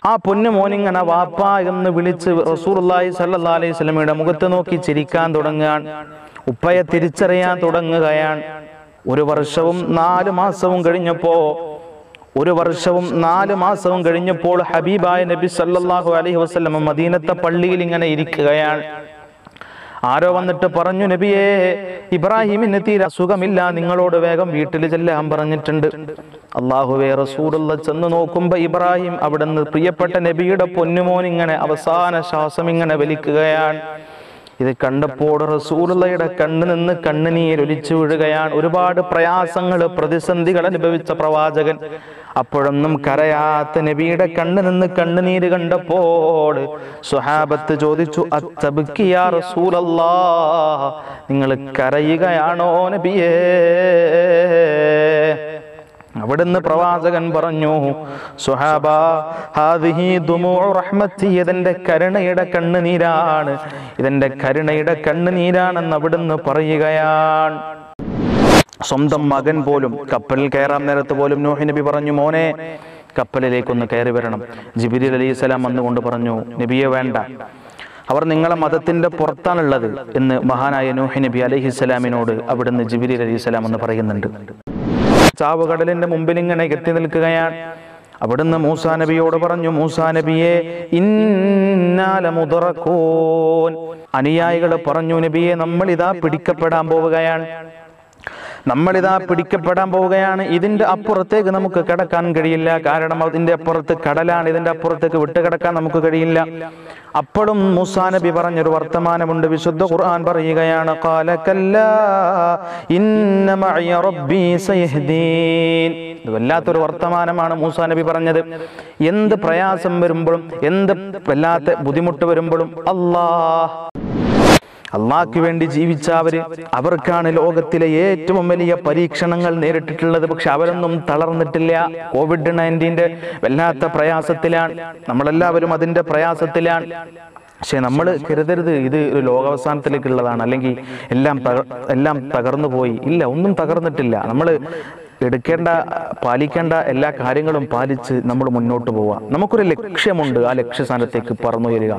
ആ പൊന്നു മോനിങ്ങനെ വാപ്പ എന്ന് വിളിച്ച് റസൂർല്ലാഹി സല്ലാ അലൈഹി സ്വലമയുടെ മുഖത്ത് നോക്കി ചിരിക്കാൻ തുടങ്ങുകയാണ് ഉപ്പയെ തിരിച്ചറിയാൻ തുടങ്ങുകയാണ് ഒരു വർഷവും നാല് മാസവും കഴിഞ്ഞപ്പോ ഒരു വർഷവും നാല് മാസവും കഴിഞ്ഞപ്പോൾ ഹബീബായ നബി സല്ലല്ലാഹു അലൈഹി വസല്ലം മദീനത്തെ പള്ളിയിൽ ഇങ്ങനെ ഇരിക്കുകയാണ് ആരോ വന്നിട്ട് പറഞ്ഞു നബിയേ ഇബ്രാഹിമിന് തീരെ അസുഖമില്ല നിങ്ങളോട് വേഗം വീട്ടിൽ ചെല്ലാൻ പറഞ്ഞിട്ടുണ്ട് അള്ളാഹുവേ റസൂലുള്ള ചെന്ന് നോക്കുമ്പോ ഇബ്രാഹിം അവിടുന്ന് പ്രിയപ്പെട്ട നബിയുടെ പൊന്നുമോൻ ഇങ്ങനെ അവസാന ശ്വാസം ഇങ്ങനെ വലിക്കുകയാണ് ഇത് കണ്ടപ്പോൾ റസൂലുള്ളയുടെ കണ്ണ് നിന്ന് കണ്ണുനീരൊലിച്ചു വീഴുകയാണ് ഒരുപാട് പ്രയാസങ്ങൾ പ്രതിസന്ധികൾ അനുഭവിച്ച പ്രവാചകൻ അപ്പോഴൊന്നും കരയാത്ത നബിയുടെ കണ്ണ് നിന്ന് കണ്ണുനീര് കണ്ടപ്പോൾ സുഹാബത്ത് ചോദിച്ചു അത്തബിക്കിയാ റസൂലല്ലാ നിങ്ങൾ കരയുകയാണോ നബിയേ അവിടുന്ന് പ്രവാചകൻ പറഞ്ഞു സുഹാബ ഹാദിഹി ദുമൂഉ റഹ്മത്തി ഇതെന്റെ കരുണയുടെ കണ്ണുനീരാണ് ഇതെന്റെ കരുണയുടെ കണ്ണുനീരാണെന്ന് അവിടുന്ന് പറയുകയാണ് സ്വന്തം മകൻ പോലും കപ്പലിൽ കയറാൻ നേരത്ത് പോലും നോഹി നബി പറഞ്ഞു മോനെ കപ്പലിലേക്കൊന്ന് കയറി വരണം ജിബിരി അലൈഹി സ്വലാം വന്നുകൊണ്ട് പറഞ്ഞു നബിയെ വേണ്ട അവർ നിങ്ങളെ മതത്തിന്റെ പുറത്താണുള്ളത് എന്ന് മഹാനായ നോഹി നബി അലൈഹി സ്വലാമിനോട് അവിടുന്ന് ജിബിരി അലൈഹി സ്വലാം എന്ന് പറയുന്നുണ്ട് ചാവുകടലിന്റെ മുമ്പിൽ ഇങ്ങനെ എത്തി നിൽക്കുകയാണ് അവിടുന്ന് മൂസാ നബിയോട് പറഞ്ഞു മൂസാ നബിയെ ഇന്നാല മുതറക്കോൻ അനുയായികൾ പറഞ്ഞു നബിയെ നമ്മൾ ഇതാ പിടിക്കപ്പെടാൻ പോവുകയാണ് നമ്മളിതാ പിടിക്കപ്പെടാൻ പോവുകയാണ് ഇതിന്റെ അപ്പുറത്തേക്ക് നമുക്ക് കിടക്കാൻ കഴിയില്ല കാരണം അതിന്റെ അപ്പുറത്ത് കടലാണ് ഇതിന്റെ അപ്പുറത്തേക്ക് വിട്ടുകിടക്കാൻ നമുക്ക് കഴിയില്ല അപ്പോഴും മൂസാ നബി പറഞ്ഞൊരു വർത്തമാനമുണ്ട് വിശുദ്ധ ഖുർആൻ പറയുകയാണ് "ഖാല കല്ലാ ഇന്ന മഅയ റബ്ബീ സയഹ്ദീൻ." ഇത് വല്ലാത്തൊരു വർത്തമാനമാണ് മൂസാ നബി പറഞ്ഞത് എന്ത് പ്രയാസം വരുമ്പോഴും എന്ത് വല്ലാത്ത ബുദ്ധിമുട്ട് വരുമ്പോഴും അല്ലാഹ് അള്ളാഹ്ക്ക് വേണ്ടി ജീവിച്ചവര് അവർക്കാണ് ലോകത്തിലെ ഏറ്റവും വലിയ പരീക്ഷണങ്ങൾ നേരിട്ടിട്ടുള്ളത് പക്ഷെ അവരൊന്നും തളർന്നിട്ടില്ല കോവിഡ് നയൻറ്റീൻ്റെ വല്ലാത്ത പ്രയാസത്തിലാണ് നമ്മളെല്ലാവരും അതിന്റെ പ്രയാസത്തിലാണ് പക്ഷെ നമ്മൾ കരുതരുത് ഇത് ഒരു ലോകാവസാനത്തിലേക്കുള്ളതാണ് അല്ലെങ്കിൽ എല്ലാം തക- എല്ലാം തകർന്നു പോയി ഇല്ല ഒന്നും തകർന്നിട്ടില്ല നമ്മൾ എടുക്കേണ്ട പാലിക്കേണ്ട എല്ലാ കാര്യങ്ങളും പാലിച്ച് നമ്മൾ മുന്നോട്ട് പോവുക നമുക്കൊരു ലക്ഷ്യമുണ്ട് ആ ലക്ഷ്യസ്ഥാനത്തേക്ക് പറന്നുയരുക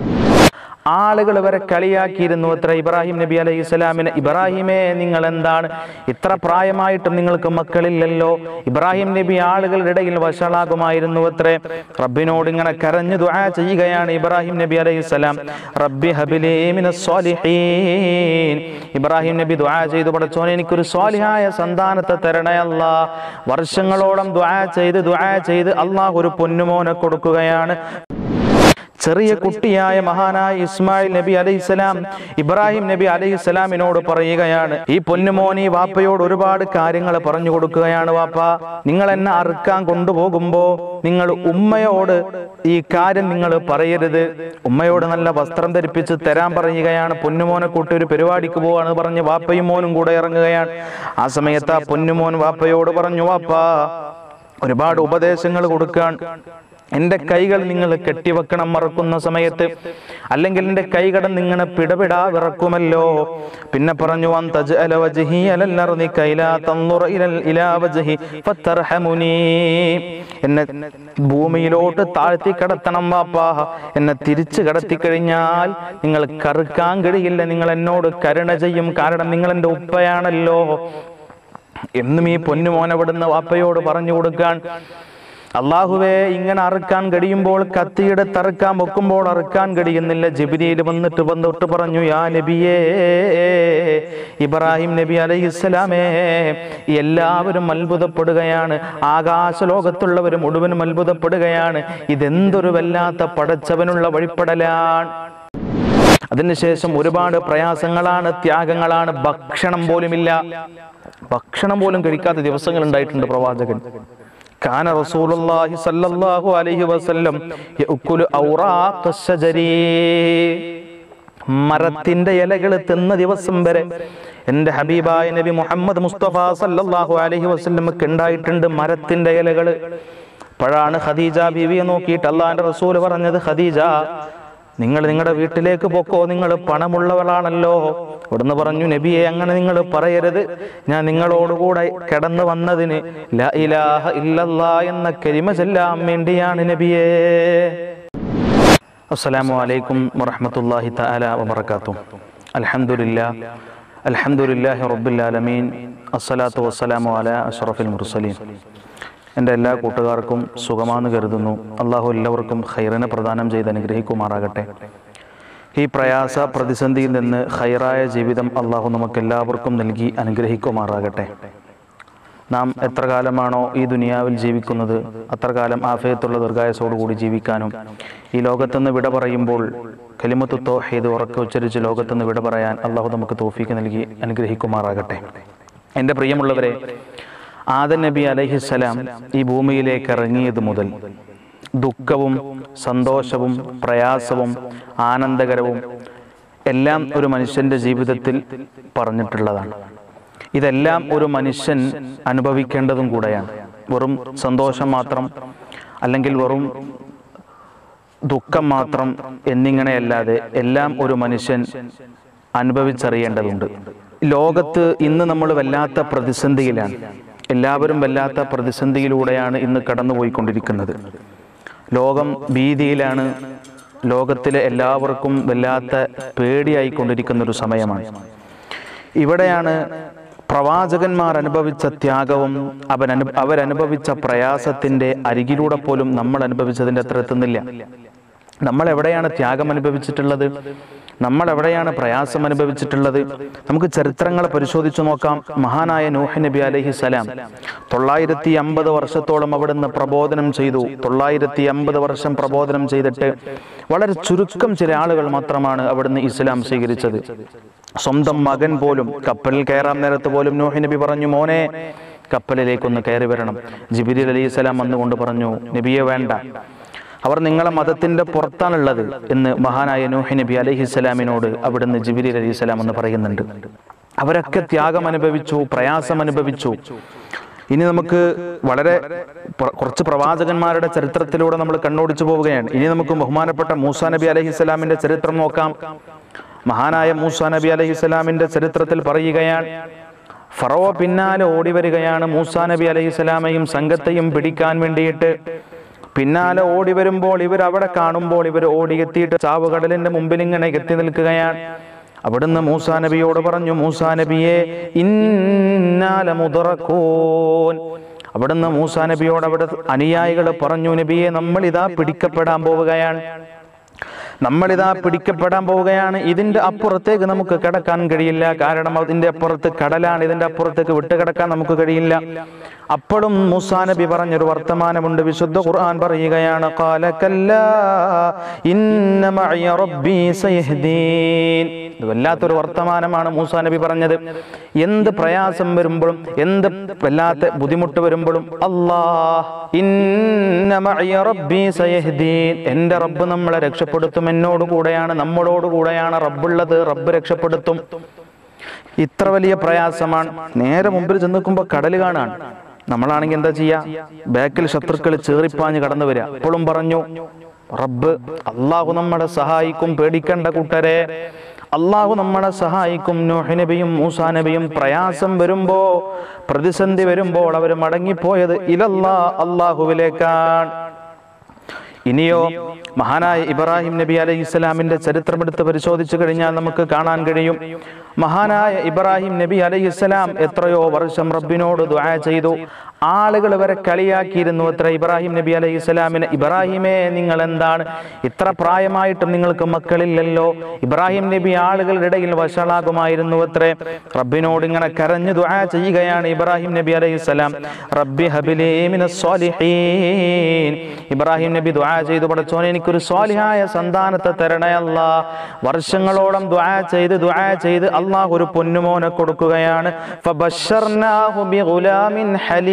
ആളുകൾ വരെ കളിയാക്കിയിരുന്നു അത്ര ഇബ്രാഹിം നബി അലൈഹി ഇസ്ലാമിന് ഇബ്രാഹിമേ നിങ്ങൾ എന്താണ് ഇത്ര പ്രായമായിട്ടും നിങ്ങൾക്ക് മക്കളില്ലല്ലോ ഇബ്രാഹിം നബി ആളുകളുടെ ഇടയിൽ വഷളാകുമായിരുന്നു അത്രേ റബ്ബിനോട് ഇങ്ങനെ കരഞ്ഞു ദുആ ചെയ്യുകയാണ് ഇബ്രാഹിം നബി അലൈഹി സ്വലാം റബ്ബി ഹബിലി മിനസ് സ്വാലിഹീൻ ഇബ്രാഹിം നബി ദുആ ചെയ്തു പടച്ചോനെ എനിക്കൊരു സ്വാലിഹായ സന്താനത്തെ തരണേ അല്ലാ വർഷങ്ങളോളം ദുആ ചെയ്ത് ദുആ ചെയ്ത് അള്ളാഹ് ഒരു പൊന്നുമോനെ കൊടുക്കുകയാണ് ചെറിയ കുട്ടിയായ മഹാനായ ഇസ്മായിൽ നബി അലൈഹിസ്സലാം ഇബ്രാഹിം നബി അലൈഹിസ്സലാമിനോട് പറയുകയാണ് ഈ പൊന്നുമോൻ ഈ വാപ്പയോട് ഒരുപാട് കാര്യങ്ങൾ പറഞ്ഞു കൊടുക്കുകയാണ് വാപ്പ നിങ്ങൾ എന്നെ അറുക്കാൻ കൊണ്ടുപോകുമ്പോ നിങ്ങൾ ഉമ്മയോട് ഈ കാര്യം നിങ്ങൾ പറയരുത് ഉമ്മയോട് നല്ല വസ്ത്രം ധരിപ്പിച്ച് തരാൻ പറയുകയാണ് പൊന്നുമോനെ കൂട്ടി ഒരു പരിപാടിക്ക് പോവാണ് പറഞ്ഞ് വാപ്പയും മോനും കൂടെ ഇറങ്ങുകയാണ് ആ സമയത്ത് ആ പൊന്നുമോൻ വാപ്പയോട് പറഞ്ഞു വാപ്പ ഒരുപാട് ഉപദേശങ്ങൾ കൊടുക്കാൻ എൻ്റെ കൈകൾ നിങ്ങൾ കെട്ടിവെക്കണം മറക്കുന്ന സമയത്ത് അല്ലെങ്കിൽ എൻ്റെ കൈകൾ നിങ്ങളെ പിടപിടാ വിറക്കുമല്ലോ പിന്നെ പറഞ്ഞു "വൻ തജ്അല വജ്ഹി അലൽ അർളി കൈലാ തൻദുറ ഇലൽ ഇലാ വജ്ഹി ഫതർഹമുനീ." എന്നെ ഭൂമിയിലോട്ട് താഴ്ത്തി കടത്തണം വാപ്പാ എന്നെ തിരിച്ചു കടത്തി കഴിഞ്ഞാൽ നിങ്ങൾ കറുക്കാൻ കഴിയില്ല നിങ്ങൾ എന്നോട് കരുണ ചെയ്യും കാരണം നിങ്ങൾ എൻ്റെ ഉപ്പയാണല്ലോ എന്നും ഈ പൊന്നുമോനവിടുന്ന് വാപ്പയോട് പറഞ്ഞു കൊടുക്കാൻ അള്ളാഹുവേ ഇങ്ങനെ അറുക്കാൻ കഴിയുമ്പോൾ കത്തിയുടെ തറുക്കാൻ വെക്കുമ്പോൾ അറുക്കാൻ കഴിയുന്നില്ല ജബിരിയിൽ വന്നിട്ട് വന്നിട്ട് പറഞ്ഞു യാ നബിയേ ഇബ്രാഹിം നബി അലൈഹി ഇസ്ലാമേ എല്ലാവരും അത്ഭുതപ്പെടുകയാണ് ആകാശ ലോകത്തുള്ളവർ മുഴുവനും അത്ഭുതപ്പെടുകയാണ് ഇതെന്തൊരു വല്ലാത്ത പടച്ചവനുള്ള വഴിപ്പെടലാണ് അതിനുശേഷം ഒരുപാട് പ്രയാസങ്ങളാണ് ത്യാഗങ്ങളാണ് ഭക്ഷണം പോലുമില്ല ഭക്ഷണം പോലും കഴിക്കാത്ത ദിവസങ്ങൾ ഉണ്ടായിട്ടുണ്ട് പ്രവാചകൻ കാന റസൂലുള്ളാഹി സല്ലല്ലാഹു അലൈഹി വസല്ലം യഅക്കുലു ഔറാഖ ശജരീ മരത്തിന്റെ ഇലകൾ തിന്ന ദിവസം വരെ എൻ്റെ ഹബീബായ നബി മുഹമ്മദ് മുസ്തഫ സല്ലല്ലാഹു അലൈഹി വസല്ലമക്ക് ഉണ്ടായിട്ടുണ്ട് മരത്തിന്റെ ഇലകൾ അപ്പോഴാണ് ഖദീജ ബീവിയെ നോക്കിയിട്ട് അള്ളാഹിന്റെ റസൂൽ പറഞ്ഞത് ഖദീജ നിങ്ങൾ നിങ്ങളുടെ വീട്ടിലേക്ക് പോക്കോ നിങ്ങൾ പണമുള്ളവളാണല്ലോ ഇവിടുന്ന് പറഞ്ഞു നബിയെ അങ്ങനെ നിങ്ങൾ പറയരുത് ഞാൻ നിങ്ങളോടുകൂടെ കിടന്നു വന്നതിന് ലാ ഇലാഹ ഇല്ലല്ലാ എന്ന കരിമ ചെല്ലാൻ വേണ്ടിയാണ് നബിയേ അസ്സലാമു അലൈക്കും വറഹ്മത്തുള്ളാഹി തആല വബറകാതുഹു അൽഹംദുലില്ലാ അൽഹംദുലില്ലാഹി റബ്ബിൽ ആലമീൻ അസ്സലാത്തു വസ്സലാമു അലാ അഷ്റഫിൽ മുർസലീൻ എൻ്റെ എല്ലാ കൂട്ടുകാർക്കും സുഖമാണെന്ന് കരുതുന്നു അള്ളാഹു എല്ലാവർക്കും ഖൈറിനെ പ്രദാനം ചെയ്ത് അനുഗ്രഹിക്കുമാറാകട്ടെ ഈ പ്രയാസ പ്രതിസന്ധിയിൽ നിന്ന് ഖൈറായ ജീവിതം അള്ളാഹു നമുക്ക് എല്ലാവർക്കും നൽകി അനുഗ്രഹിക്കുമാറാകട്ടെ നാം എത്ര കാലമാണോ ഈ ദുനിയാവിൽ ജീവിക്കുന്നത് അത്ര കാലം ആഫയത്തുള്ള ദീർഘായസോടുകൂടി ജീവിക്കാനും ഈ ലോകത്തുനിന്ന് വിട പറയുമ്പോൾ കലിമത്ത് തോഹീദ് ഉറക്കെ ഉച്ചരിച്ച് ലോകത്തുനിന്ന് വിട പറയാൻ അള്ളാഹു നമുക്ക് തോഫീക്ക് നൽകി അനുഗ്രഹിക്കുമാറാകട്ടെ എൻ്റെ പ്രിയമുള്ളവരെ ആദൻ നബി അലഹിസ്സലാം ഈ ഭൂമിയിലേക്ക് ഇറങ്ങിയത് മുതൽ ദുഃഖവും സന്തോഷവും പ്രയാസവും ആനന്ദകരവും എല്ലാം ഒരു മനുഷ്യന്റെ ജീവിതത്തിൽ പറഞ്ഞിട്ടുള്ളതാണ് ഇതെല്ലാം ഒരു മനുഷ്യൻ അനുഭവിക്കേണ്ടതും കൂടെയാണ് വെറും സന്തോഷം മാത്രം അല്ലെങ്കിൽ വെറും ദുഃഖം മാത്രം എന്നിങ്ങനെയല്ലാതെ എല്ലാം ഒരു മനുഷ്യൻ അനുഭവിച്ചറിയേണ്ടതുണ്ട് ലോകത്ത് ഇന്ന് നമ്മൾ വല്ലാത്ത പ്രതിസന്ധിയിലാണ് എല്ലാവരും വല്ലാത്ത പ്രതിസന്ധിയിലൂടെയാണ് ഇന്ന് കടന്നുപോയിക്കൊണ്ടിരിക്കുന്നത് ലോകം ഭീതിയിലാണ് ലോകത്തിലെ എല്ലാവർക്കും വല്ലാത്ത പേടിയായിക്കൊണ്ടിരിക്കുന്ന ഒരു സമയമാണ് ഇവിടെയാണ് പ്രവാചകന്മാർ അനുഭവിച്ച ത്യാഗവും അവൻ അനു അവരനുഭവിച്ച പ്രയാസത്തിന്റെ അരികിലൂടെ പോലും നമ്മൾ അനുഭവിച്ചതിൻ്റെ അത്ര എത്തുന്നില്ല നമ്മൾ എവിടെയാണ് ത്യാഗം അനുഭവിച്ചിട്ടുള്ളത് നമ്മൾ എവിടെയാണ് പ്രയാസം അനുഭവിച്ചിട്ടുള്ളത് നമുക്ക് ചരിത്രങ്ങളെ പരിശോധിച്ചു നോക്കാം മഹാനായ നൂഹ് നബി അലൈഹി സലാം തൊള്ളായിരത്തി അമ്പത് വർഷത്തോളം അവിടുന്ന് പ്രബോധനം ചെയ്തു തൊള്ളായിരത്തി അമ്പത് വർഷം പ്രബോധനം ചെയ്തിട്ട് വളരെ ചുരുക്കം ചില ആളുകൾ മാത്രമാണ് അവിടുന്ന് ഇസ്ലാം സ്വീകരിച്ചത് സ്വന്തം മകൻ പോലും കപ്പലിൽ കയറാൻ നേരത്ത് പോലും നൂഹ് നബി പറഞ്ഞു മോനെ കപ്പലിലേക്കൊന്ന് കയറി വരണം ജിബിരി അലൈഹി സ്വലാം വന്നുകൊണ്ട് പറഞ്ഞു നബിയെ വേണ്ട അവർ നിങ്ങളെ മതത്തിന്റെ പുറത്താണുള്ളത് എന്ന് മഹാനായ നൂഹ് നബി അലൈഹി സ്വലാമിനോട് അവിടുന്ന് ജിബിരി അലൈഹി സ്വലാം എന്ന് പറയുന്നുണ്ട് അവരൊക്കെ ത്യാഗം അനുഭവിച്ചു പ്രയാസം അനുഭവിച്ചു ഇനി നമുക്ക് വളരെ പ്ര- കുറച്ച് പ്രവാചകന്മാരുടെ ചരിത്രത്തിലൂടെ നമ്മൾ കണ്ണോടിച്ചു പോവുകയാണ് ഇനി നമുക്ക് ബഹുമാനപ്പെട്ട മൂസാ നബി അലൈഹി സ്വലാമിന്റെ ചരിത്രം നോക്കാം മഹാനായ മൂസാ നബി അലൈഹി സ്വലാമിന്റെ ചരിത്രത്തിൽ പറയുകയാണ് ഫറവ പിന്നാലെ ഓടി വരികയാണ് മൂസാ നബി അലൈഹി സ്വലാമയും സംഘത്തെയും പിടിക്കാൻ വേണ്ടിയിട്ട് പിന്നാലെ ഓടി വരുമ്പോൾ ഇവർ അവിടെ കാണുമ്പോൾ ഇവർ ഓടിയെത്തിയിട്ട് ചാവുകടലിന്റെ മുമ്പിൽ ഇങ്ങനെ എത്തി നിൽക്കുകയാണ് അവിടുന്ന് മൂസാ നബിയോട് പറഞ്ഞു മൂസാ നബിയെ ഇന്നാല മുതറക്കൂൻ അവിടുന്ന് മൂസാ നബിയോട് അവിടെ അനുയായികൾ പറഞ്ഞു നബിയെ നമ്മൾ ഇതാ പിടിക്കപ്പെടാൻ പോവുകയാണ് നമ്മളിതാ പിടിക്കപ്പെടാൻ പോവുകയാണ് ഇതിന്റെ അപ്പുറത്തേക്ക് നമുക്ക് കിടക്കാൻ കഴിയില്ല കാരണം അതിന്റെ അപ്പുറത്ത് കടലാണ് ഇതിന്റെ അപ്പുറത്തേക്ക് വിട്ടുകിടക്കാൻ നമുക്ക് കഴിയില്ല അപ്പോഴും മൂസാ നബി പറഞ്ഞൊരു വർത്തമാനമുണ്ട് വിശുദ്ധ ഖുർആൻ പറയുകയാണ് "ഖാല കല്ലാ, ഇന്ന മഅയ റബ്ബീ സയഹ്ദീൻ." ഇത് വല്ലാത്തൊരു വർത്തമാനമാണ് മൂസാ നബി പറഞ്ഞത് എന്ത് പ്രയാസം വരുമ്പോഴും എന്ത് വല്ലാത്ത ബുദ്ധിമുട്ട് വരുമ്പോഴും അല്ലാ ഇന്ന മഅയ റബ്ബീ സയഹ്ദീൻ എന്റെ റബ്ബ് നമ്മളെ രക്ഷപ്പെടുത്തും എന്നോട് കൂടെയാണ് നമ്മളോട് കൂടെയാണ് റബ്ബുള്ളത് റബ്ബ് രക്ഷപ്പെടുത്തും ഇത്ര വലിയ പ്രയാസമാണ് നേരെ മുമ്പിൽ ചെന്ന് നിൽക്കുമ്പോ കടൽ കാണാണ് നമ്മളാണെങ്കിൽ എന്താ ചെയ്യാ ബാക്കിൽ ശത്രുക്കൾ ചേറിപ്പാഞ്ഞ് കടന്നു വരിക അപ്പോഴും പറഞ്ഞു റബ്ബ് അള്ളാഹു നമ്മളെ സഹായിക്കും പേടിക്കണ്ട കൂട്ടരെ അള്ളാഹു നമ്മളെ സഹായിക്കും നൂഹ് നബിയും മൂസാ നബിയും പ്രയാസം വരുമ്പോ പ്രതിസന്ധി വരുമ്പോൾ അവർ മടങ്ങിപ്പോയത് ഇലല്ലാ അള്ളാഹുവിലേക്കാണ് ഇനിയോ മഹാനായ ഇബ്രാഹിം നബി അലൈഹി ഇസ്ലാമിന്റെ ചരിത്രമെടുത്ത് പരിശോധിച്ചു കഴിഞ്ഞാൽ നമുക്ക് കാണാൻ കഴിയും മഹാനായ ഇബ്രാഹിം നബി അലൈഹി ഇസ്ലാം എത്രയോ വർഷം റബ്ബിനോട് ദുആ ചെയ്തു ആളുകൾ വരെ കളിയാക്കിയിരുന്നു എത്ര ഇബ്രാഹിം നബി അലൈഹി ഇസ്ലാമിന് ഇബ്രാഹിമേ നിങ്ങൾ എന്താണ് ഇത്ര പ്രായമായിട്ടും നിങ്ങൾക്ക് മക്കളില്ലല്ലോ ഇബ്രാഹിം നബി ആളുകളുടെ ഇടയിൽ വഷളാകുമായിരുന്നു അത്രേ റബ്ബിനോട് ഇങ്ങനെ കരഞ്ഞു ദുആ ചെയ്യുകയാണ് ഇബ്രാഹിം നബി അലൈഹി സ്വലാം റബ്ബി ഹബിലി മിനസ് സ്വാലിഹീൻ ഇബ്രാഹിം നബി ദുആ ചെയ്തു പടച്ചോനെ എനിക്കൊരു സ്വാലിഹായ സന്താനത്തെ തരണേ അല്ലാ വർഷങ്ങളോളം ദുആ ചെയ്ത് ദുആ ചെയ്ത് അള്ളാഹ് ഒരു പൊന്നുമോനെ കൊടുക്കുകയാണ് ഫബശ്ശർനാഹു ബിഗുലാമിൻ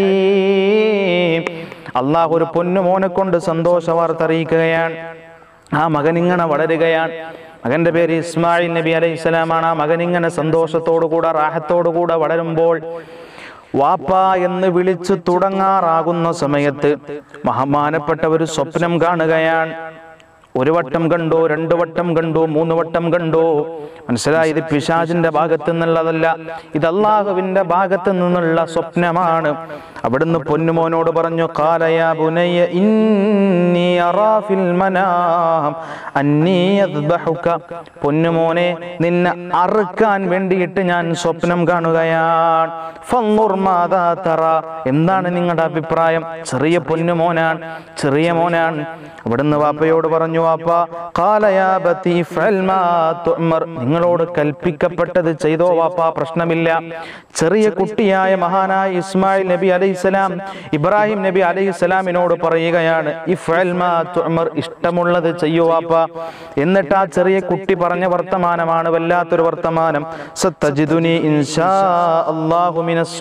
ഹലീം അള്ളാഹ് ഒരു പൊന്നുമോനെ കൊണ്ട് സന്തോഷ വാർത്ത അറിയിക്കുകയാണ് ആ മകൻ ഇങ്ങനെ വളരുകയാണ് മകന്റെ പേര് ഇസ്മായിൽ നബി അലൈഹി സ്വലാമാണ് ആ മകൻ ഇങ്ങനെ സന്തോഷത്തോടുകൂടെ റാഹത്തോടുകൂടെ വളരുമ്പോൾ വാപ്പ എന്ന് വിളിച്ചു തുടങ്ങാറാകുന്ന സമയത്ത് മഹമാനപ്പെട്ട ഒരു സ്വപ്നം കാണുകയാണ് ഒരു വട്ടം കണ്ടോ രണ്ടു വട്ടം കണ്ടോ മൂന്ന് വട്ടം കണ്ടോ മനസ്സിലായി ഇത് പിശാജിന്റെ ഭാഗത്ത് നിന്നുള്ളതല്ല ഇത് അള്ളാഹുവിന്റെ ഭാഗത്ത് നിന്നുള്ള സ്വപ്നമാണ് അവിടുന്ന് പൊന്നുമോനോട് പറഞ്ഞു കാലയ ബുനയ്യ ഇന്നി അറാ ഫിൽ മനാം അന്നീ അദ്ബഹുക പൊന്നുമോനെ നിന്നെ അറുക്കാൻ വേണ്ടിയിട്ട് ഞാൻ സ്വപ്നം കാണുകയാണ് ഫൻദുർ മാതാ തറ എന്താണ് നിങ്ങളുടെ അഭിപ്രായം ചെറിയ പൊന്നുമോനാണ് ചെറിയ മോനാണ് അവിടുന്ന് വാപ്പയോട് പറഞ്ഞു വാപ്പ കാലയാ ബത്തി ഫഅൽ മാ തുഅ്മർ നിങ്ങളോട് കൽപ്പിക്കപ്പെട്ടത് ചെയ്തോ വാപ്പ പ്രശ്നമില്ല ചെറിയ കുട്ടിയായ മഹാനായ ഇസ്മായിൽ നബി അലൈഹിസ്സലാം ഇബ്രാഹിം നബി അലൈഹിസ്സലാമിനോട് പറയുകയാണ് ഇഫ്അൽ മാ തുഅ്മർ ഇഷ്ടമുള്ളത് ചെയ്യൂ വാപ്പ എന്നിട്ട് ആ ചെറിയ കുട്ടി പറഞ്ഞ വർത്തമാനമാണ് വല്ലാത്തൊരു വർത്തമാനം സത്തജിദുനി ഇൻഷാ അല്ലാഹു മിനസ്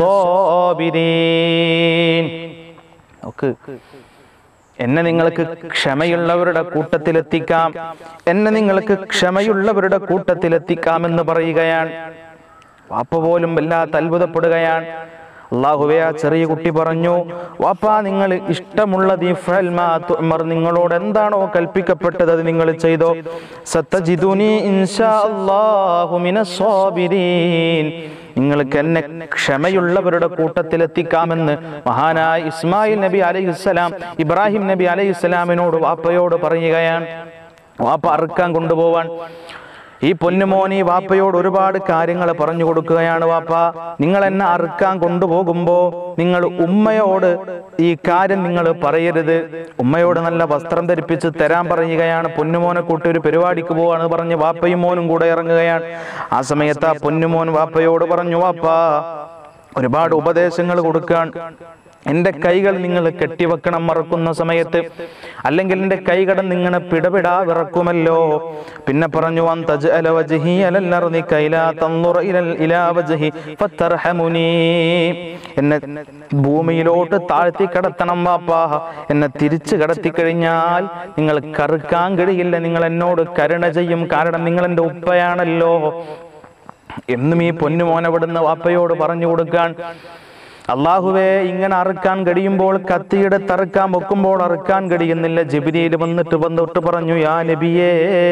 സാബിരീൻ ഓക്ക് എന്നെ നിങ്ങൾക്ക് ക്ഷമയുള്ളവരുടെ കൂട്ടത്തിലെത്തിക്കാം എന്നെ നിങ്ങൾക്ക് ക്ഷമയുള്ളവരുടെ കൂട്ടത്തിലെത്തിക്കാമെന്ന് പറയുകയാണ് വാപ്പ പോലും വല്ലാത്ത അത്ഭുതപ്പെടുകയാണ് അള്ളാഹുവേ ആ ചെറിയ കുട്ടി പറഞ്ഞു വാപ്പാ നിങ്ങൾ ഇഷ്ടമുള്ളത് ഈ ഫഅൽ മാ തുഅ്മർ നിങ്ങളോട് എന്താണോ കൽപ്പിക്കപ്പെട്ടത് അത് നിങ്ങൾ ചെയ്തോ സത്തജിദുനി ഇൻഷാ അല്ലാഹു മിനസ് സാബിരീൻ നിങ്ങൾക്ക് എന്നെ ക്ഷമയുള്ളവരുടെ കൂട്ടത്തിലെത്തിക്കാമെന്ന് മഹാനായ ഇസ്മായിൽ നബി അലൈഹിസ്സലാം ഇബ്രാഹിം നബി അലൈഹിസ്സലാമിനോട് വാപ്പയോട് പറയുകയാണ് വാപ്പ അറുക്കാൻ കൊണ്ടുപോവാൻ ഈ പൊന്നുമോൻ ഈ വാപ്പയോട് ഒരുപാട് കാര്യങ്ങൾ പറഞ്ഞു കൊടുക്കുകയാണ് വാപ്പ നിങ്ങൾ എന്നെ അറുക്കാൻ കൊണ്ടുപോകുമ്പോ നിങ്ങൾ ഉമ്മയോട് ഈ കാര്യം നിങ്ങൾ പറയരുത് ഉമ്മയോട് നല്ല വസ്ത്രം ധരിപ്പിച്ച് തരാൻ പറയുകയാണ് പൊന്നുമോനെ കൂട്ടി ഒരു പരിപാടിക്ക് പോവാണ് പറഞ്ഞ് വാപ്പയും മോനും കൂടെ ഇറങ്ങുകയാണ് ആ സമയത്ത് ആ പൊന്നുമോൻ വാപ്പയോട് പറഞ്ഞു വാപ്പ ഒരുപാട് ഉപദേശങ്ങൾ കൊടുക്കാൻ എൻ്റെ കൈകൾ നിങ്ങൾ കെട്ടിവെക്കണം മറക്കുന്ന സമയത്ത് അല്ലെങ്കിൽ എൻ്റെ കൈകടം നിങ്ങളെ പിടപിടാ വിറക്കുമല്ലോ പിന്നെ പറഞ്ഞു "വൻ തജ്അല വജ്ഹി അലൽ അർളി കൈലാ തൻദുറ ഇലൽ ഇലാ വജ്ഹി ഫതർഹമുനീ." എന്നെ ഭൂമിയിലോട്ട് താഴ്ത്തി കിടത്തണം വാപ്പാ എന്നെ തിരിച്ചു കിടത്തി കഴിഞ്ഞാൽ നിങ്ങൾ കറുക്കാൻ കഴിയില്ല നിങ്ങൾ എന്നോട് കരുണ ചെയ്യും കാരണം നിങ്ങൾ എൻ്റെ ഉപ്പയാണല്ലോ എന്നും ഈ പൊന്നുമോനവിടുന്ന് വാപ്പയോട് പറഞ്ഞു കൊടുക്കാൻ അള്ളാഹുവേ ഇങ്ങനെ അറുക്കാൻ കഴിയുമ്പോൾ കത്തിയുടെ തറുക്കാൻ വെക്കുമ്പോൾ അറുക്കാൻ കഴിയുന്നില്ല ജിബിരിയിൽ വന്നിട്ട് വന്നിട്ട് പറഞ്ഞു യാ നബിയേ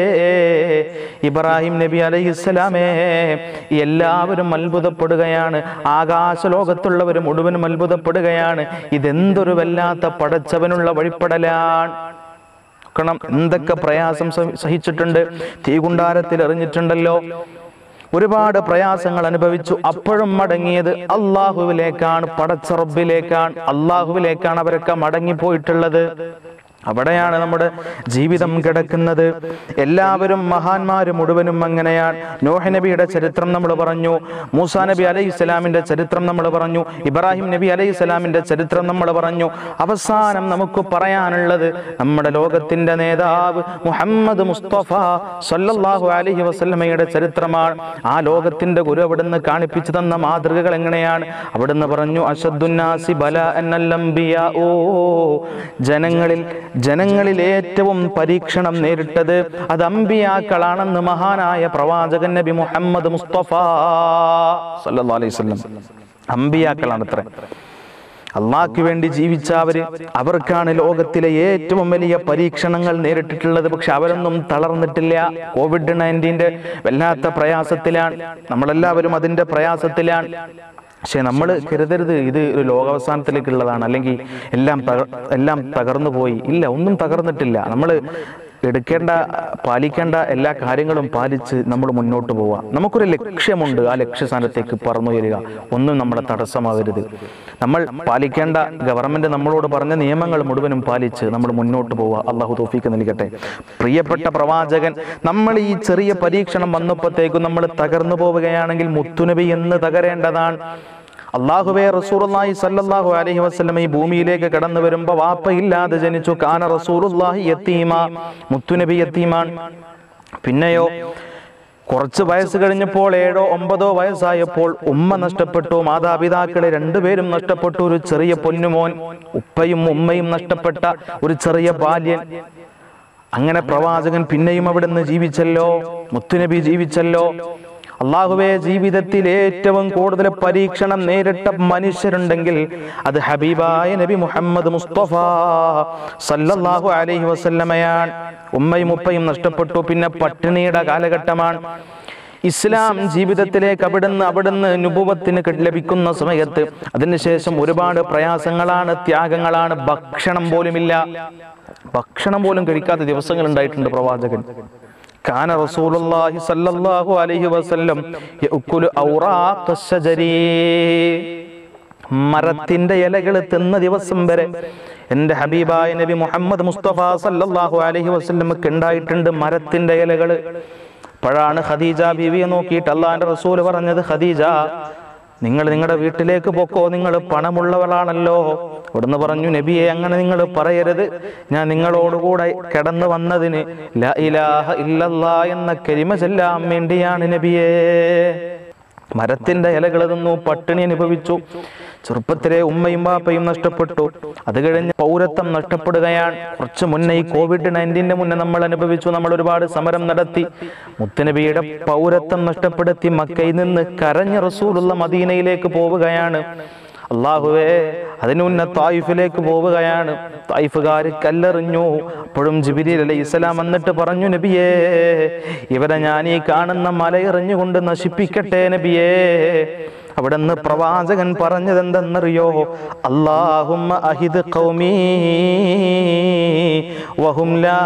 ഇബ്രാഹിം നബി അലൈഹിസ്സലാമേ എല്ലാവരും അത്ഭുതപ്പെടുകയാണ് ആകാശ ലോകത്തുള്ളവർ മുഴുവനും അത്ഭുതപ്പെടുകയാണ് ഇതെന്തൊരു വല്ലാത്ത പടച്ചവനുള്ള വഴിപ്പെടലാണ് നോക്കണം എന്തൊക്കെ പ്രയാസം സഹി- സഹിച്ചിട്ടുണ്ട് തീകുണ്ടാരത്തിൽ എറിഞ്ഞിട്ടുണ്ടല്ലോ ഒരുപാട് പ്രയാസങ്ങൾ അനുഭവിച്ചു അപ്പോഴും മടങ്ങിയത് അള്ളാഹുവിലേക്കാണ് പടച്ച റബ്ബിലേക്കാണ് അള്ളാഹുവിലേക്കാണ് അവരൊക്കെ മടങ്ങിപ്പോയിട്ടുള്ളത് അവിടെയാണ് നമ്മുടെ ജീവിതം കിടക്കുന്നത് എല്ലാവരും മഹാന്മാര് മുഴുവനും അങ്ങനെയാണ് നോഹ നബിയുടെ ചരിത്രം നമ്മൾ പറഞ്ഞു മൂസാ നബി അലൈഹി ഇസ്ലാമിന്റെ ചരിത്രം നമ്മൾ പറഞ്ഞു ഇബ്രാഹിം നബി അലൈഹി ഇസ്ലാമിന്റെ ചരിത്രം നമ്മൾ പറഞ്ഞു അവസാനം നമുക്ക് പറയാനുള്ളത് നമ്മുടെ ലോകത്തിന്റെ നേതാവ് മുഹമ്മദ് മുസ്തഫ സല്ലല്ലാഹു അലൈഹി വസല്ലമയുടെ ചരിത്രമാണ് ആ ലോകത്തിന്റെ ഗുരു അവിടുന്ന് കാണിപ്പിച്ചു തന്ന മാതൃകകൾ എങ്ങനെയാണ് അവിടുന്ന് പറഞ്ഞു അഷദ്ദുന്നാസി ബല എന്നല്ലംബിയ ഓ ജനങ്ങളിൽ ജനങ്ങളിൽ ഏറ്റവും പരീക്ഷണം നേരിട്ടത് അത് അമ്പിയാക്കളാണെന്ന് മഹാനായ പ്രവാചകൻ നബി മുഹമ്മദ് മുസ്തഫ സല്ലല്ലാഹു അലൈഹി വസല്ലം അമ്പിയാക്കളാണ് അത്ര അള്ളാഹ്ക്ക് വേണ്ടി ജീവിച്ച അവര് അവർക്കാണ് ലോകത്തിലെ ഏറ്റവും വലിയ പരീക്ഷണങ്ങൾ നേരിട്ടിട്ടുള്ളത് പക്ഷെ അവരൊന്നും തളർന്നിട്ടില്ല കോവിഡ് നയൻറ്റീൻ്റെ വല്ലാത്ത പ്രയാസത്തിലാണ് നമ്മളെല്ലാവരും അതിന്റെ പ്രയാസത്തിലാണ് പക്ഷെ നമ്മൾ കരുതരുത് ഇത് ഒരു ലോകാവസാനത്തിലേക്കുള്ളതാണ് അല്ലെങ്കിൽ എല്ലാം തക- എല്ലാം തകർന്നു പോയി ഇല്ല ഒന്നും തകർന്നിട്ടില്ല നമ്മൾ എടുക്കേണ്ട പാലിക്കേണ്ട എല്ലാ കാര്യങ്ങളും പാലിച്ച് നമ്മൾ മുന്നോട്ട് പോവുക നമുക്കൊരു ലക്ഷ്യമുണ്ട് ആ ലക്ഷ്യസ്ഥാനത്തേക്ക് പറന്നുയരുക ഒന്നും നമ്മളെ തടസ്സമാവരുത് നമ്മൾ പാലിക്കേണ്ട ഗവൺമെന്റ് നമ്മളോട് പറഞ്ഞ നിയമങ്ങൾ മുഴുവനും പാലിച്ച് നമ്മൾ മുന്നോട്ട് പോവുക അള്ളാഹു തോഫീക്ക് നൽകട്ടെ പ്രിയപ്പെട്ട പ്രവാചകൻ നമ്മൾ ഈ ചെറിയ പരീക്ഷണം വന്നപ്പോഴത്തേക്കും നമ്മൾ തകർന്നു പോവുകയാണെങ്കിൽ മുത്തുനബി എന്ന് തകരേണ്ടതാണ് അള്ളാഹുവേ റസൂറുല്ലാഹി സല്ലല്ലാഹു അലൈഹി വസല്ലം ഈ ഭൂമിയിലേക്ക് കടന്നു വരുമ്പോ വാപ്പയില്ലാതെ ജനിച്ചു കാന റസൂറുല്ലാഹി യത്തീമ മുത്തുനബി യത്തീമാൻ പിന്നെയോ കുറച്ച് വയസ്സ് കഴിഞ്ഞപ്പോൾ ഏഴോ ഒമ്പതോ വയസ്സായപ്പോൾ ഉമ്മ നഷ്ടപ്പെട്ടു മാതാപിതാക്കളെ രണ്ടുപേരും നഷ്ടപ്പെട്ടു ഒരു ചെറിയ പൊന്നുമോൻ ഉപ്പയും ഉമ്മയും നഷ്ടപ്പെട്ട ഒരു ചെറിയ ബാല്യൻ അങ്ങനെ പ്രവാചകൻ പിന്നെയും അവിടുന്ന് ജീവിച്ചല്ലോ മുത്തുനബി ജീവിച്ചല്ലോ അള്ളാഹുവെ ജീവിതത്തിൽ ഏറ്റവും കൂടുതൽ പരീക്ഷണം നേരിട്ട മനുഷ്യരുണ്ടെങ്കിൽ അത് ഹബീബായ നബി മുഹമ്മദ് മുസ്തഫ സല്ലല്ലാഹു അലൈഹി വസല്ലമയാണ് ഉമ്മയും ഉപ്പയും നഷ്ടപ്പെട്ടു പിന്നെ പട്ടിണിയുടെ കാലഘട്ടമാണ് ഇസ്ലാം ജീവിതത്തിലേക്ക് അവിടുന്ന് അവിടുന്ന് നുപുവത്തിന് ലഭിക്കുന്ന സമയത്ത് അതിനുശേഷം ഒരുപാട് പ്രയാസങ്ങളാണ് ത്യാഗങ്ങളാണ് ഭക്ഷണം പോലുമില്ല ഭക്ഷണം പോലും കഴിക്കാത്ത ദിവസങ്ങൾ ഉണ്ടായിട്ടുണ്ട് പ്രവാചകൻ കാന റസൂലുള്ളാഹി സല്ലല്ലാഹു അലൈഹി വസല്ലം യഅക്കുലു ഔറാഖ ശജരീ മരത്തിന്റെ ഇലകൾ തിന്ന ദിവസം വരെ എന്റെ ഹബീബായ നബി മുഹമ്മദ് മുസ്തഫ സല്ലല്ലാഹു അലൈഹി വസല്ലമക്ക് ഉണ്ടായിട്ടുണ്ട് മരത്തിന്റെ ഇലകൾ അപ്പോഴാണ് ഖദീജ ബീവിയെ നോക്കിയിട്ട് അള്ളാഹിന്റെ റസൂൽ പറഞ്ഞത് ഖദീജ നിങ്ങൾ നിങ്ങളുടെ വീട്ടിലേക്ക് പോക്കോ നിങ്ങൾ പണമുള്ളവളാണല്ലോ അവിടുന്ന് പറഞ്ഞു നബിയെ അങ്ങനെ നിങ്ങൾ പറയരുത് ഞാൻ നിങ്ങളോടുകൂടെ കിടന്നു വന്നതിന് ലാ ഇലാഹ ഇല്ലല്ലാ എന്ന കരിമ ചെല്ലാൻ വേണ്ടിയാണ് നബിയേ മരത്തിന്റെ ഇലകൾ തിന്നു പട്ടിണി അനുഭവിച്ചു ചെറുപ്പത്തിലെ ഉമ്മയും ബാപ്പയും നഷ്ടപ്പെട്ടു അത് കഴിഞ്ഞ് പൗരത്വം നഷ്ടപ്പെടുകയാണ് കുറച്ച് മുന്നേ ഈ കോവിഡ് നയൻറ്റീൻ്റെ മുന്നേ നമ്മൾ അനുഭവിച്ചു നമ്മൾ ഒരുപാട് സമരം നടത്തി മുത്തനബിയുടെ പൗരത്വം നഷ്ടപ്പെടുത്തി മക്കയിൽ നിന്ന് കരഞ്ഞ റസൂലുള്ള മദീനയിലേക്ക് പോവുകയാണ് അള്ളാഹുവേ അതിനു മുന്നേ തായിഫിലേക്ക് പോവുകയാണ് തായിഫുകാർ കല്ലെറിഞ്ഞു അപ്പോഴും ജിബിരിൽ അലൈഹി ഇസ്ലാം വന്നിട്ട് പറഞ്ഞു നബിയേ ഇവരെ ഞാൻ ഈ കാണുന്ന മലയെറിഞ്ഞുകൊണ്ട് നശിപ്പിക്കട്ടെ നബിയേ അവിടെ നിന്ന് പ്രവാചകൻ പറഞ്ഞത് എന്തെന്നറിയോ അള്ളാഹുമ്മ അഹിദ് ഖൗമീ വഹും ലാ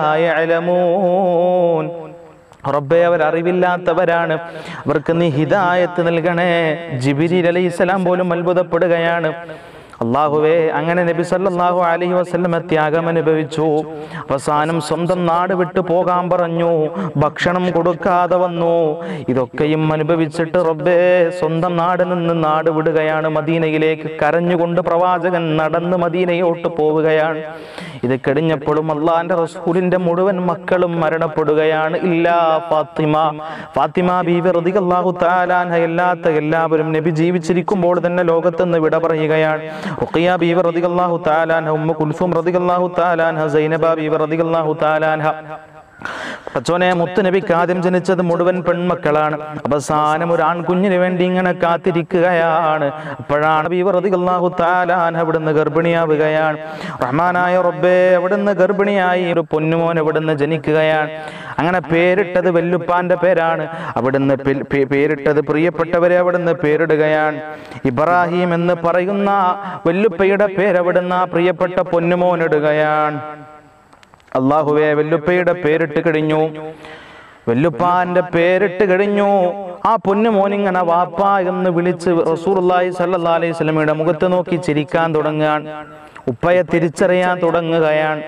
യഅലമൂൻ റബ്ബെ അവർ അറിവില്ലാത്തവരാണ് അവർക്ക് നീ ഹിദായത്ത് നൽകണേ ജിബിരി അലൈഹിസ്സലാം പോലും അത്ഭുതപ്പെടുകയാണ് അള്ളാഹുവേ അങ്ങനെ നബി സല്ലല്ലാഹു അലൈഹി വസല്ലമ ത്യാഗം അനുഭവിച്ചു അവസാനം സ്വന്തം നാട് വിട്ടു പോകാൻ പറഞ്ഞു ഭക്ഷണം കൊടുക്കാതെ വന്നു ഇതൊക്കെയും അനുഭവിച്ചിട്ട് റബ്ബേ സ്വന്തം നാട് നിന്ന് നാട് വിടുകയാണ് മദീനയിലേക്ക് കരഞ്ഞുകൊണ്ട് പ്രവാചകൻ നടന്ന് മദീനയോട്ട് പോവുകയാണ് ഇത് കഴിഞ്ഞപ്പോഴും അള്ളാന്റെ റസൂലിന്റെ മുഴുവൻ മക്കളും മരണപ്പെടുകയാണ് ഇല്ലാ ഫാത്തിമ ഫാത്തിമ ബീവി റളിയല്ലാഹു തആലാൻഹ അല്ലാത്ത എല്ലാവരും നബി ജീവിച്ചിരിക്കുമ്പോൾ തന്നെ ലോകത്തുനിന്ന് വിട പറയുകയാണ് റുഖിയ ബീവി റളിയല്ലാഹു തആലാൻഹ ഉമ്മ കുൽസും റളിയല്ലാഹു തആലാൻഹ സൈനബ ബീവി റളിയല്ലാഹു തആലാൻഹ പച്ചോനെ മുത്തുനബിക്ക് ആദ്യം ജനിച്ചത് മുഴുവൻ പെൺമക്കളാണ് അവസാനം ഒരു ആൺകുഞ്ഞിന് വേണ്ടി ഇങ്ങനെ കാത്തിരിക്കുകയാണ് അപ്പോഴാണ് ബീവറതികളാഹു താലാൻ അവിടുന്ന് ഗർഭിണിയാവുകയാണ് റഹ്മാനായ റബ്ബേ അവിടുന്ന് ഗർഭിണിയായി ഒരു പൊന്നുമോൻ അവിടുന്ന് ജനിക്കുകയാണ് അങ്ങനെ പേരിട്ടത് വെല്ലുപ്പാന്റെ പേരാണ് അവിടുന്ന് പെ- പേ- പേരിട്ടത് പ്രിയപ്പെട്ടവരെ അവിടുന്ന് പേരിടുകയാണ് ഇബ്രാഹിം എന്ന് പറയുന്ന വെല്ലുപ്പയുടെ പേര് അവിടുന്ന് ആ പ്രിയപ്പെട്ട പൊന്നുമോൻ ഇടുകയാണ് അള്ളാഹുവെ വെല്ലുപ്പയുടെ പേരിട്ട് കഴിഞ്ഞു വെല്ലുപ്പാന്റെ പേരിട്ട് കഴിഞ്ഞു ആ പൊന്നു മോനിങ്ങനെ വാപ്പ എന്ന് വിളിച്ച് റസൂർല്ലാഹി സല്ലാ അലൈഹി സ്വലമയുടെ മുഖത്ത് നോക്കി ചിരിക്കാൻ തുടങ്ങുകയാണ് ഉപ്പയെ തിരിച്ചറിയാൻ തുടങ്ങുകയാണ്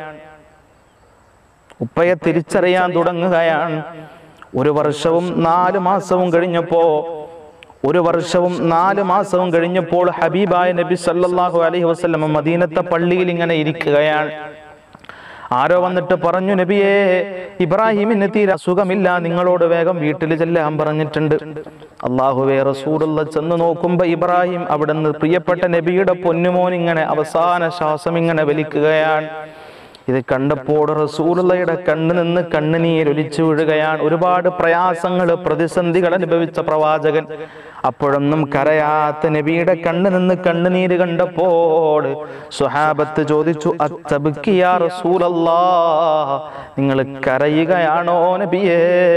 ഉപ്പയെ തിരിച്ചറിയാൻ തുടങ്ങുകയാണ് ഒരു വർഷവും നാല് മാസവും കഴിഞ്ഞപ്പോ ഒരു വർഷവും നാല് മാസവും കഴിഞ്ഞപ്പോൾ ഹബീബായ നബി സല്ലല്ലാഹു അലൈഹി വസല്ലം മദീനത്തെ പള്ളിയിൽ ഇങ്ങനെ ഇരിക്കുകയാണ് ആരോ വന്നിട്ട് പറഞ്ഞു നബിയേ ഇബ്രാഹിമിന് തീരെ അസുഖമില്ല നിങ്ങളോട് വേഗം വീട്ടിൽ ചെല്ലാൻ പറഞ്ഞിട്ടുണ്ട് അള്ളാഹുവേ റസൂലുള്ള ചെന്ന് നോക്കുമ്പോ ഇബ്രാഹിം അവിടുന്ന് പ്രിയപ്പെട്ട നബിയുടെ പൊന്നുമോൻ ഇങ്ങനെ അവസാന ശ്വാസം ഇങ്ങനെ വലിക്കുകയാണ് ഇത് കണ്ടപ്പോൾ റസൂലുള്ളയുടെ കണ്ണ് നിന്ന് കണ്ണുനീർ ഒലിച്ചു വീഴുകയാണ് ഒരുപാട് പ്രയാസങ്ങൾ പ്രതിസന്ധികൾ അനുഭവിച്ച പ്രവാചകൻ അപ്പോഴൊന്നും കരയാത്ത നബിയുടെ കണ്ണ് നിന്ന് കണ്ണുനീര് കണ്ടപ്പോൾ സുഹാബത്ത് ചോദിച്ചു അത്തബിക്കിയാ റസൂലല്ലാ നിങ്ങൾ കരയുകയാണോ നബിയേ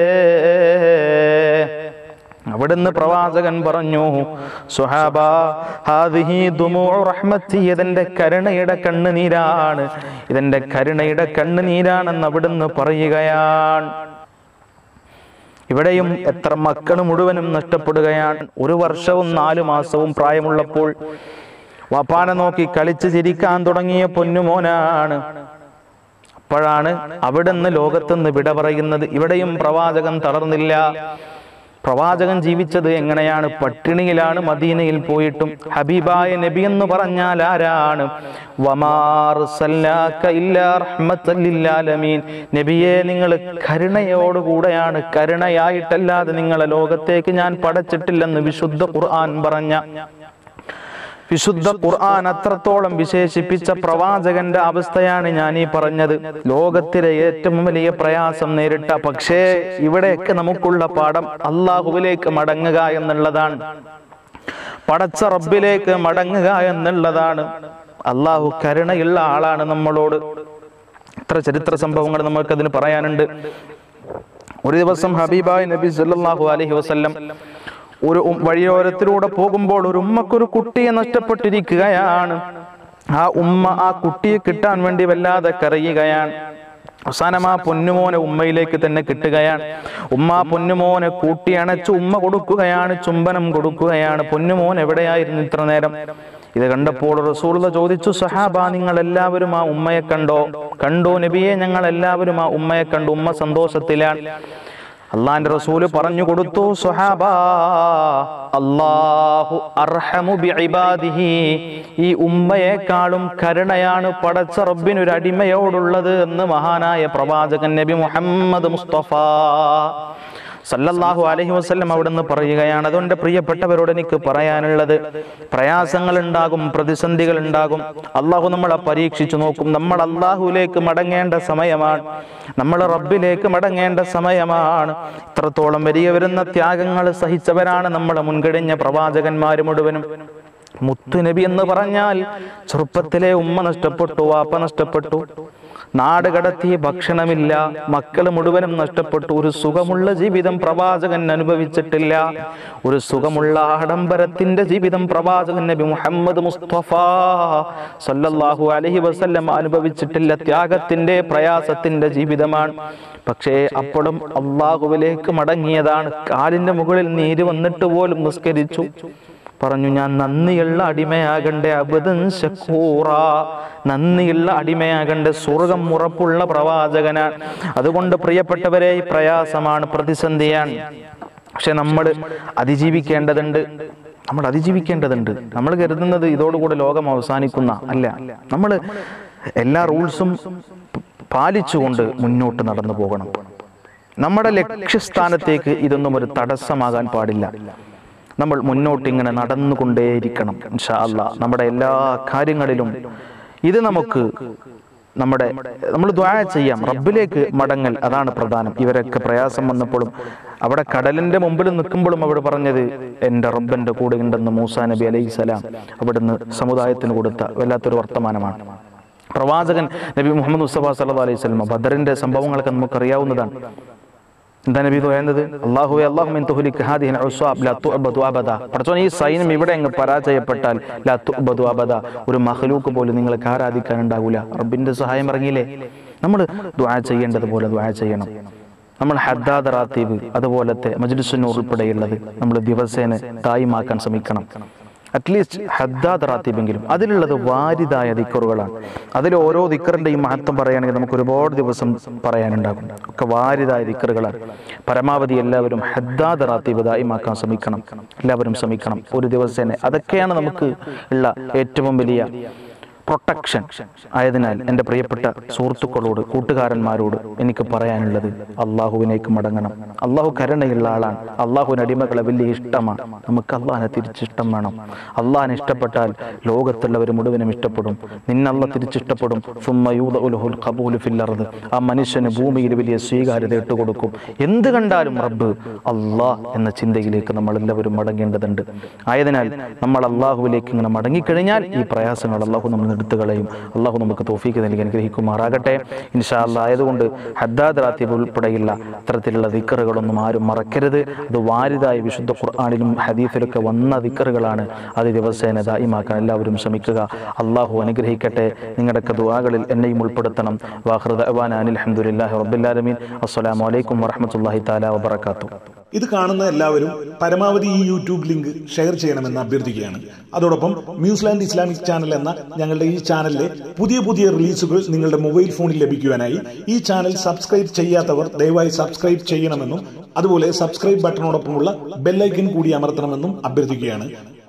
അവിടുന്ന് പ്രവാചകൻ പറഞ്ഞു സുഹാബ ഹാദിഹി ദുമൂഉ റഹ്മത്തി ഇതെന്റെ കരുണയുടെ കണ്ണുനീരാണ് ഇതെന്റെ കരുണയുടെ കണ്ണുനീരാണെന്ന് അവിടുന്ന് പറയുകയാണ് ഇവിടെയും എത്ര മക്കൾ മുഴുവനും നഷ്ടപ്പെടുകയാണ് ഒരു വർഷവും നാലു മാസവും പ്രായമുള്ളപ്പോൾ വാപ്പാനെ നോക്കി കളിച്ച് ചിരിക്കാൻ തുടങ്ങിയ പൊന്നുമോനാണ് അപ്പോഴാണ് അവിടുന്ന് ലോകത്തുനിന്ന് വിട പറയുന്നത് ഇവിടെയും പ്രവാചകൻ തളർന്നില്ല പ്രവാചകൻ ജീവിച്ചത് എങ്ങനെയാണ് പട്ടിണിയിലാണ് മദീനയിൽ പോയിട്ടും ഹബീബായ നബി എന്ന് പറഞ്ഞാൽ ആരാണ് വമാർ നബിയെ നിങ്ങൾ കരുണയോടുകൂടെയാണ് കരുണയായിട്ടല്ലാതെ നിങ്ങളെ ലോകത്തേക്ക് ഞാൻ പടച്ചിട്ടില്ലെന്ന് വിശുദ്ധ ഖുർആൻ പറഞ്ഞ വിശുദ്ധ ഖുർആൻ അത്രത്തോളം വിശേഷിപ്പിച്ച പ്രവാചകന്റെ അവസ്ഥയാണ് ഞാൻ ഈ പറഞ്ഞത് ലോകത്തിലെ ഏറ്റവും വലിയ പ്രയാസം നേരിട്ട പക്ഷേ ഇവിടെയൊക്കെ നമുക്കുള്ള പാഠം അള്ളാഹുവിലേക്ക് മടങ്ങുക എന്നുള്ളതാണ് പടച്ച റബ്ബിലേക്ക് മടങ്ങുക എന്നുള്ളതാണ് അള്ളാഹു കരുണയുള്ള ആളാണ് നമ്മളോട് എത്ര ചരിത്ര സംഭവങ്ങൾ നമുക്കതിന് പറയാനുണ്ട് ഒരു ദിവസം ഹബീബായ് നബി സല്ലല്ലാഹു അലൈഹി വസല്ലം ഒരു ഉം- വഴിയോരത്തിലൂടെ പോകുമ്പോൾ ഒരു ഉമ്മക്കൊരു കുട്ടിയെ നഷ്ടപ്പെട്ടിരിക്കുകയാണ് ആ ഉമ്മ ആ കുട്ടിയെ കിട്ടാൻ വേണ്ടി വല്ലാതെ കരയുകയാണ് അവസാനം ആ പൊന്നുമോനെ ഉമ്മയിലേക്ക് തന്നെ കിട്ടുകയാണ് ഉമ്മ ആ പൊന്നുമോനെ കൂട്ടി അണച്ച് ഉമ്മ കൊടുക്കുകയാണ് ചുംബനം കൊടുക്കുകയാണ് പൊന്നുമോൻ എവിടെയായിരുന്നു ഇത്ര നേരം ഇത് കണ്ടപ്പോൾ റസൂള്ള ചോദിച്ചു സഹാബ നിങ്ങൾ എല്ലാവരും ആ ഉമ്മയെ കണ്ടോ കണ്ടോ നബിയെ ഞങ്ങൾ എല്ലാവരും ആ ഉമ്മയെ കണ്ടു ഉമ്മ സന്തോഷത്തിലാണ് അള്ളാന്റെ റസൂല് പറഞ്ഞു കൊടുത്തു സുഹാബ അല്ലാഹു അർഹമു ബിഇബാദിഹി ഈ ഉമ്മയെക്കാളും കരുണയാണ് പടച്ച റബ്ബിനൊരു അടിമയോടുള്ളത് എന്ന് മഹാനായ പ്രവാചകൻ നബി മുഹമ്മദ് മുസ്തഫ സല്ലല്ലാഹു അലൈഹി വസല്ലം അവിടുന്ന് പറയുകയാണ് അതുകൊണ്ട് പ്രിയപ്പെട്ടവരോട് എനിക്ക് പറയാനുള്ളത് പ്രയാസങ്ങൾ ഉണ്ടാകും പ്രതിസന്ധികൾ ഉണ്ടാകും അള്ളാഹു നമ്മളെ പരീക്ഷിച്ചു നോക്കും നമ്മൾ അള്ളാഹുവിലേക്ക് മടങ്ങേണ്ട സമയമാണ് നമ്മൾ റബ്ബിലേക്ക് മടങ്ങേണ്ട സമയമാണ് ഇത്രത്തോളം വലിയ വരുന്ന ത്യാഗങ്ങൾ സഹിച്ചവരാണ് നമ്മളെ മുൻകഴിഞ്ഞ പ്രവാചകന്മാർ മുഴുവനും മുത്തുനബി എന്ന് പറഞ്ഞാൽ ചെറുപ്പത്തിലെ ഉമ്മ നഷ്ടപ്പെട്ടു വാപ്പ നഷ്ടപ്പെട്ടു നാട് കടത്തി ഭക്ഷണമില്ല മക്കൾ മുഴുവനും നഷ്ടപ്പെട്ടു ഒരു സുഖമുള്ള ജീവിതം പ്രവാചകൻ അനുഭവിച്ചിട്ടില്ല ഒരു സുഖമുള്ള ആഡംബരത്തിന്റെ ജീവിതം പ്രവാചകൻ നബി മുഹമ്മദ് മുസ്തഫ സല്ലല്ലാഹു അലൈഹി വസല്ലം അനുഭവിച്ചിട്ടില്ല ത്യാഗത്തിന്റെ പ്രയാസത്തിന്റെ ജീവിതമാണ് പക്ഷേ അപ്പോഴും അള്ളാഹുവിലേക്ക് മടങ്ങിയതാണ് കാലിന്റെ മുകളിൽ നീര് വന്നിട്ട് പോലും നിസ്കരിച്ചു പറഞ്ഞു ഞാൻ നന്ദിയുള്ള അടിമയാകണ്ടേ അബദൻ ശക്കൂറ നന്ദിയുള്ള അടിമയാകണ്ടേ സ്വർഗം ഉറപ്പുള്ള പ്രവാചകനാണ് അതുകൊണ്ട് പ്രിയപ്പെട്ടവരെ ഈ പ്രയാസമാണ് പ്രതിസന്ധിയാണ് പക്ഷെ നമ്മൾ അതിജീവിക്കേണ്ടതുണ്ട് നമ്മൾ അതിജീവിക്കേണ്ടതുണ്ട് നമ്മൾ കരുതുന്നത് ഇതോടുകൂടി ലോകം അവസാനിക്കുന്ന അല്ല നമ്മൾ എല്ലാ റൂൾസും പാലിച്ചുകൊണ്ട് മുന്നോട്ട് നടന്നു പോകണം നമ്മുടെ ലക്ഷ്യസ്ഥാനത്തേക്ക് ഇതൊന്നും ഒരു തടസ്സമാകാൻ പാടില്ല നമ്മൾ മുന്നോട്ട് ഇങ്ങനെ നടന്നുകൊണ്ടേയിരിക്കണം ഇൻഷാ അല്ലാ നമ്മുടെ എല്ലാ കാര്യങ്ങളിലും ഇത് നമുക്ക് നമ്മുടെ നമ്മൾ ദ്വാ ചെയ്യാം റബ്ബിലേക്ക് മടങ്ങൽ അതാണ് പ്രധാനം ഇവരൊക്കെ പ്രയാസം വന്നപ്പോഴും അവിടെ കടലിന്റെ മുമ്പിൽ നിൽക്കുമ്പോഴും അവിടെ പറഞ്ഞത് എൻ്റെ റബ്ബന്റെ കൂടെ ഉണ്ടെന്ന് മൂസാ നബി അലൈഹി സ്വലാം അവിടുന്ന് സമുദായത്തിന് കൊടുത്ത വല്ലാത്തൊരു വർത്തമാനമാണ് പ്രവാചകൻ നബി മുഹമ്മദ് മുസ്തഫ സല്ലു അലൈഹി സ്വലമ ബദറിന്റെ സംഭവങ്ങളൊക്കെ നമുക്കറിയാവുന്നതാണ് എന്താ നബി പറയുന്നത് അള്ളാഹു അള്ളാഹു പടച്ചോൻ ഈ സൈന്യം ഇവിടെ അങ്ങ് പരാജയപ്പെട്ടാൽ ലാ തുഅ്ബദു അബദ ഒരു മഹലൂക്ക് പോലും നിങ്ങൾക്ക് ആരാധിക്കാൻ ഉണ്ടാകൂല റബ്ബിന്റെ സഹായം ഇറങ്ങിയില്ലേ നമ്മൾ ദുആ ചെയ്യേണ്ടതുപോലെ ദുആ ചെയ്യണം നമ്മൾ ഹദ്ദാദ് റാത്തീബ് അതുപോലത്തെ മജ്ലിസുന് ഉൾപ്പെടെയുള്ളത് നമ്മൾ ദിവസേന തായിമാക്കാൻ ശ്രമിക്കണം അറ്റ്ലീസ്റ്റ് ഹദ്ദാദ് റാത്തീബെങ്കിലും അതിലുള്ളത് വാരിതായ ദിക്കറുകളാണ് അതിൽ ഓരോ ദിക്കറിന്റെയും മഹത്വം പറയുകയാണെങ്കിൽ നമുക്ക് ഒരുപാട് ദിവസം പറയാനുണ്ടാകും ഒക്കെ വാരിതായ ദിക്കറുകളാണ് പരമാവധി എല്ലാവരും ഹദ്ദാദ് റാത്തീബ് ദായിമാക്കാൻ ശ്രമിക്കണം എല്ലാവരും ശ്രമിക്കണം ഒരു ദിവസേന അതൊക്കെയാണ് നമുക്ക് ഉള്ള ഏറ്റവും വലിയ പ്രൊട്ടക്ഷൻ ആയതിനാൽ എൻ്റെ പ്രിയപ്പെട്ട സുഹൃത്തുക്കളോട് കൂട്ടുകാരന്മാരോട് എനിക്ക് പറയാനുള്ളത് അള്ളാഹുവിനേക്ക് മടങ്ങണം അള്ളാഹു കരുണയുള്ള ആളാണ് അള്ളാഹുവിന് അടിമകളെ വലിയ ഇഷ്ടമാണ് നമുക്ക് അള്ളാഹിനെ തിരിച്ചിഷ്ടം വേണം അള്ളാഹിനെ ഇഷ്ടപ്പെട്ടാൽ ലോകത്തുള്ളവർ മുഴുവനും ഇഷ്ടപ്പെടും നിന്നല്ല തിരിച്ചിഷ്ടപ്പെടും സുമ്മ യൂദഉലുഹുൽ ഖബൂലു ഫിൽ അർദ്. ആ മനുഷ്യന് ഭൂമിയിൽ വലിയ സ്വീകാര്യത ഇട്ടുകൊടുക്കും എന്ത് കണ്ടാലും റബ്ബ് അള്ളാഹ് എന്ന ചിന്തയിലേക്ക് നമ്മൾ എല്ലാവരും മടങ്ങേണ്ടതുണ്ട് ആയതിനാൽ നമ്മൾ അള്ളാഹുവിലേക്ക് ഇങ്ങനെ മടങ്ങിക്കഴിഞ്ഞാൽ ഈ പ്രയാസങ്ങൾ അള്ളാഹു നമ്മൾ എടുത്തു കളയും അള്ളാഹു നമുക്ക് തോഫീക്ക് നൽകി അനുഗ്രഹിക്കുമാറാകട്ടെ ഇൻഷാ അല്ലാ ആയതുകൊണ്ട് ഹദ്ദാദ് റാത്തീബ് ഉൾപ്പെടെയുള്ള അത്തരത്തിലുള്ള ദിക്കറുകളൊന്നും ആരും മറക്കരുത് അത് വാരിതായ വിശുദ്ധ ഖുർആാനിലും ഹദീഫിലൊക്കെ വന്ന ദിക്കറുകളാണ് അത് ദിവസേന ദായിമാക്കാൻ എല്ലാവരും ശ്രമിക്കുക അള്ളാഹു അനുഗ്രഹിക്കട്ടെ നിങ്ങളുടെയൊക്കെ ദുആകളിൽ എന്നെയും ഉൾപ്പെടുത്തണം വാഹൃദ അനിൽ അഹമ്മദില്ലാഹി റബ്ബില്ലാലമീൻ അസ്സലാമു അലൈക്കും വറഹ്മത്തുള്ളാഹി തആല വബറകാതുഹു ഇത് കാണുന്ന എല്ലാവരും പരമാവധി ഈ യൂട്യൂബ് ലിങ്ക് ഷെയർ ചെയ്യണമെന്ന് അഭ്യർത്ഥിക്കുകയാണ് അതോടൊപ്പം ന്യൂസിലാൻഡ് ഇസ്ലാമിക് ചാനൽ എന്ന ഞങ്ങളുടെ ഈ ചാനലിലെ പുതിയ പുതിയ റിലീസുകൾ നിങ്ങളുടെ മൊബൈൽ ഫോണിൽ ലഭിക്കുവാനായി ഈ ചാനൽ സബ്സ്ക്രൈബ് ചെയ്യാത്തവർ ദയവായി സബ്സ്ക്രൈബ് ചെയ്യണമെന്നും അതുപോലെ സബ്സ്ക്രൈബ് ബട്ടണോടൊപ്പമുള്ള ബെല്ലൈക്കൻ കൂടി അമർത്തണമെന്നും അഭ്യർത്ഥിക്കുകയാണ്